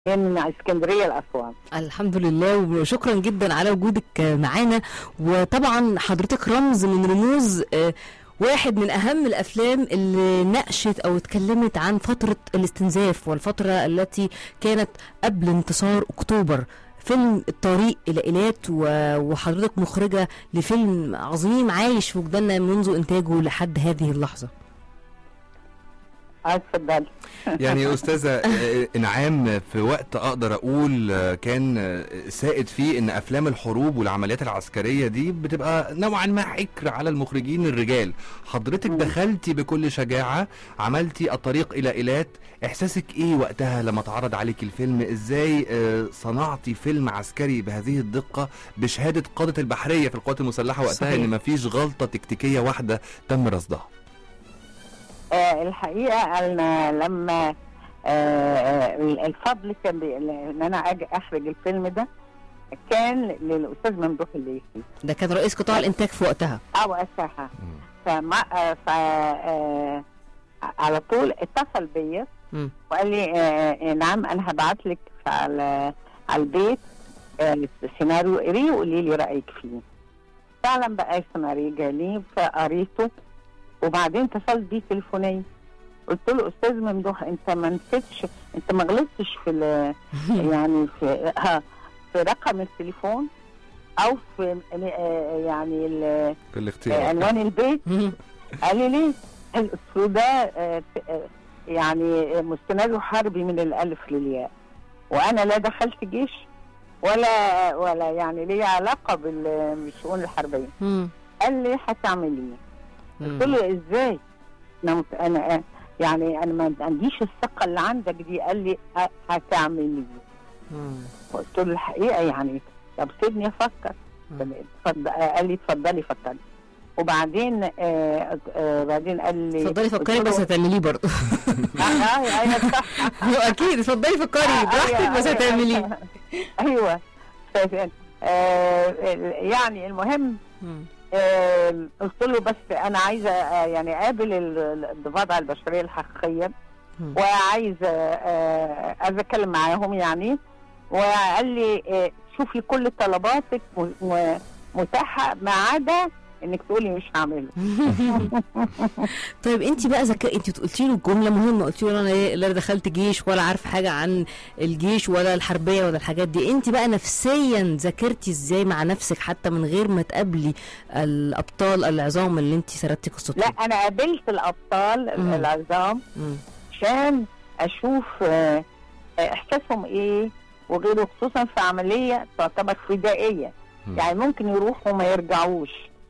من اسكندريه لاسوان الحمد لله وشكرا جدا على وجودك معانا وطبعا حضرتك رمز من رموز آه، واحد من اهم الافلام اللي ناقشت او اتكلمت عن فتره الاستنزاف والفتره التي كانت قبل انتصار اكتوبر فيلم الطريق الى ايلات و- وحضرتك مخرجه لفيلم عظيم عايش في وجداننا منذ انتاجه لحد هذه اللحظه اه اتفضلي يعني يا استاذه آه، انعام في وقت اقدر اقول آه، كان آه، سائد فيه ان افلام الحروب والعمليات العسكريه دي بتبقى نوعا ما حكر على المخرجين الرجال حضرتك مم. دخلتي بكل شجاعه عملتي الطريق الى ايلات احساسك ايه وقتها لما اتعرض عليك الفيلم ازاي آه، صنعتي فيلم عسكري بهذه الدقه بشهاده قاده البحريه في القوات المسلحه وقتها صحيح. ان مفيش غلطه تكتيكيه واحده تم رصدها آه الحقيقه انا لما آه آه الفضل كان بي- ان انا اجي اخرج الفيلم ده كان للاستاذ ممدوح الليثي ده كان رئيس قطاع الانتاج في وقتها او اساها فما آه ف آه على طول اتصل بيا مم. وقال لي آه نعم انا هبعت لك على على البيت آه السيناريو قريه وقولي لي رايك فيه فعلا بقى السيناريو جالي فقريته وبعدين اتصلت بيه تليفونيا قلت له استاذ ممدوح انت ما نسيتش انت ما غلطتش في ال- يعني في ها في رقم التليفون او في آه، يعني ال- في آه، الاختيار عنوان البيت قال لي ليه؟ قال قلت له ده آه، آه، يعني مستند حربي من الالف للياء وانا لا دخلت جيش ولا ولا يعني ليا علاقه بال- بالشؤون الحربيه مم. قال لي هتعمليه قلت مم. له ازاي؟ انا مت- انا آه، يعني انا ما عنديش الثقه اللي عندك دي قال لي ه- هتعمليه مم. قلت له الحقيقه يعني طب سيبني افكر مم. اتفضل- قال لي اتفضلي فكري وبعدين آه آه بعدين قال لي اتفضلي فكري قلت له- بس هتعمليه برضه آه، آه، ايوه صح اكيد اتفضلي فكري آه، براحتك أيوة، بس أيوة، هتعمليه ايوه ف- آه يعني المهم مم. آه قلت له بس انا عايزه آه يعني اقابل ال- ال- الضفادع البشريه الحقيقيه مم. وعايزه آه عايزه اتكلم معاهم يعني وقال لي آه شوفي كل طلباتك م- م- متاحه ما عدا انك تقولي مش هعمله طيب انت بقى ذكاء انت قلتي له جمله مهمه قلتي له انا ايه لا دخلت جيش ولا عارفه حاجه عن الجيش ولا الحربيه ولا الحاجات دي انت بقى نفسيا ذاكرتي ازاي مع نفسك حتى من غير ما تقابلي الابطال العظام اللي انت سردتي لا قصتهم انا قابلت الابطال مم. العظام مم. عشان اشوف آه، آه، احساسهم ايه وغيره خصوصا في عمليه تعتبر فدائيه مم. يعني ممكن يروحوا وما يرجعوش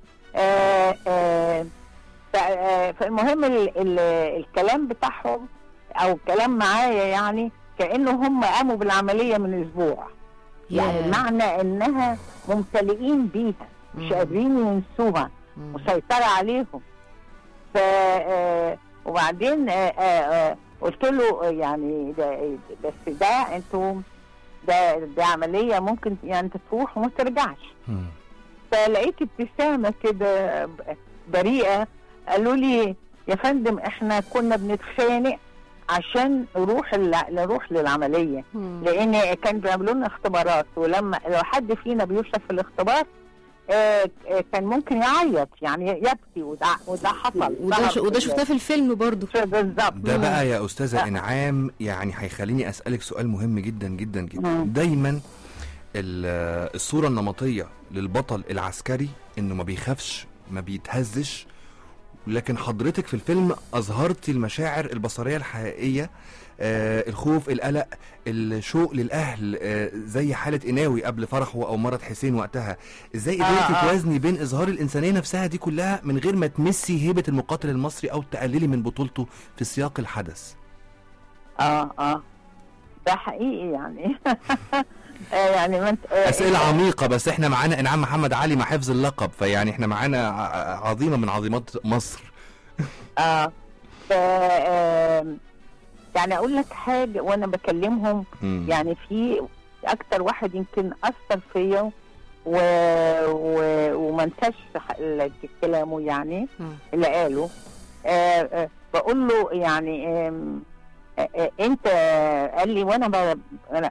آه، آه، ف- آه، فالمهم ال ال الكلام بتاعهم او الكلام معايا يعني كانه هم قاموا بالعمليه من اسبوع يعني ياه. معنى انها ممتلئين بيها مش مم. قادرين ينسوها مم. مسيطرة عليهم ف آه، وبعدين آه، آه، آه، قلت له آه، يعني ده بس ده انتوا ده ده عملية ممكن يعني انت تروح وما ترجعش مم. فلقيت ابتسامة كده بريئة قالوا لي يا فندم احنا كنا بنتخانق عشان نروح الع- نروح للعملية مم. لان كان بيعملوا لنا اختبارات ولما لو حد فينا بيشرف في الاختبار آه، آه، كان ممكن يعيط يعني يبكي وده وده حصل وده ش... وده شفناه في الفيلم برضه بالظبط ده بقى يا استاذه آه. انعام يعني هيخليني اسالك سؤال مهم جدا جدا جدا مم. دايما ال- الصوره النمطيه للبطل العسكري انه ما بيخافش ما بيتهزش لكن حضرتك في الفيلم اظهرتي المشاعر البصريه الحقيقيه آه الخوف القلق الشوق للاهل آه زي حاله قناوي قبل فرحه او مرض حسين وقتها ازاي آه، قدرتي آه. توازني بين اظهار الانسانيه نفسها دي كلها من غير ما تمسي هيبه المقاتل المصري او تقللي من بطولته في سياق الحدث اه اه ده حقيقي يعني آه، يعني ما انت آه، اسئله آه، عميقه بس احنا معانا انعام محمد علي مع حفظ اللقب فيعني احنا معانا ع- عظيمه من عظيمات مصر اه ف آه، يعني اقول لك حاجه وانا بكلمهم مم. يعني في اكتر واحد يمكن اثر فيا و... و... وما انساش ح- ال- كلامه يعني مم. اللي قاله آه آه بقول له يعني آم، آه، آه، انت قال لي وانا ب... أنا